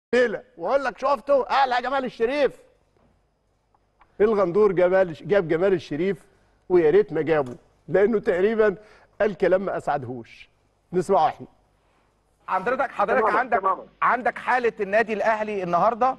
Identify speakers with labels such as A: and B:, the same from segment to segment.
A: ليله واقول لك شفته اعلى جمال الشريف الغندور جمال جاب جمال الشريف ويا ريت ما جابه لانه تقريبا قال كلام ما اسعدهوش نسمعه احنا
B: حضرتك حضرتك
C: تماماً،
B: عندك
C: تماماً.
B: عندك حاله النادي الاهلي النهارده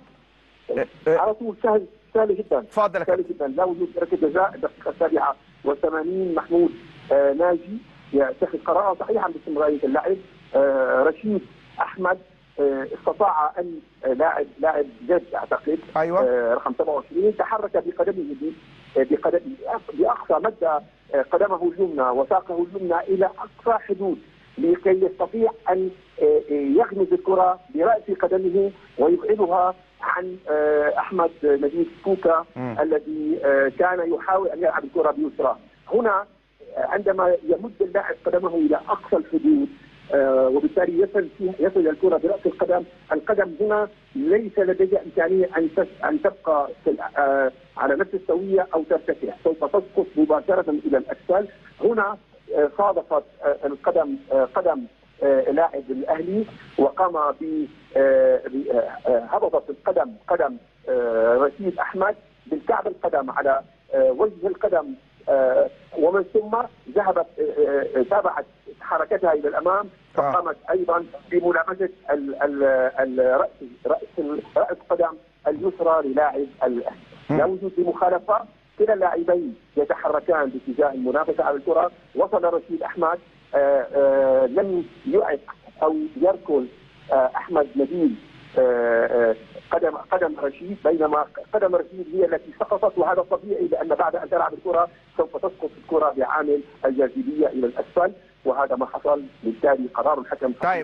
C: على طول سهل سهل جدا
B: اتفضل يا
C: سهل جدا لا وجود ركله جزاء الدقيقه السابعه والثمانين محمود آه ناجي يتخذ قرارا صحيحا باستمراريه اللاعب آه رشيد احمد آه استطاع ان آه لاعب لاعب جد اعتقد
B: أيوة.
C: آه رقم 27 تحرك بقدمه ب- بقدمه باقصى مدى آه قدمه اليمنى وساقه اليمنى الى اقصى حدود لكي يستطيع ان آه، آه، يغمز الكره براس قدمه ويبعدها عن آه، احمد نجيب كوكا
B: مم.
C: الذي آه، كان يحاول ان يلعب الكره بيسرى هنا آه، عندما يمد اللاعب قدمه الى اقصى الحدود آه، وبالتالي يصل فيه- يصل الكره براس القدم، القدم هنا ليس لديها امكانيه ان تس- ان تبقى في ال- آه، على نفس السويه او ترتفع، سوف تسقط مباشره الى الاسفل، هنا آه، صادفت آه، القدم آه، قدم آه، لاعب الاهلي وقام ب آه، ب- آه، آه، هبطت القدم قدم آه، رشيد احمد بالكعب القدم على آه، وجه القدم آه، ومن ثم ذهبت آه، آه، تابعت حركتها الى الامام فقامت ايضا بملامسه ال- ال- الراس راس راس قدم اليسرى للاعب الاهلي لا وجود لمخالفه كلا اللاعبين يتحركان باتجاه المنافسه على الكره وصل رشيد احمد آه، آه، لم يعق او يركض آه، احمد نبيل آه، آه، قدم قدم رشيد بينما قدم رشيد هي التي سقطت وهذا طبيعي لان بعد ان تلعب الكره سوف تسقط الكره بعامل الجاذبيه الى الاسفل وهذا ما حصل بالتالي قرار الحكم
B: طيب.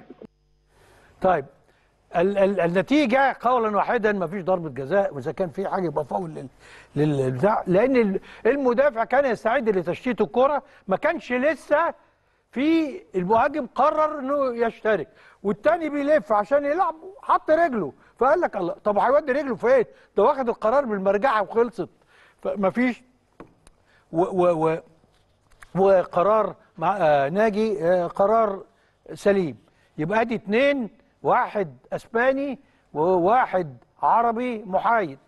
D: طيب ال ال النتيجه قولا واحدا ما فيش ضربه جزاء واذا كان في حاجه يبقى فاول لل- للبتاع لان ال- المدافع كان يستعد لتشتيت الكره ما كانش لسه في المهاجم قرر انه يشترك والتاني بيلف عشان يلعب حط رجله فقال لك الله طب هيودي رجله فين؟ ده واخد القرار بالمرجعه وخلصت فما فيش و و و وقرار مع آه ناجي آه قرار سليم يبقى ادي اتنين واحد اسباني وواحد عربي محايد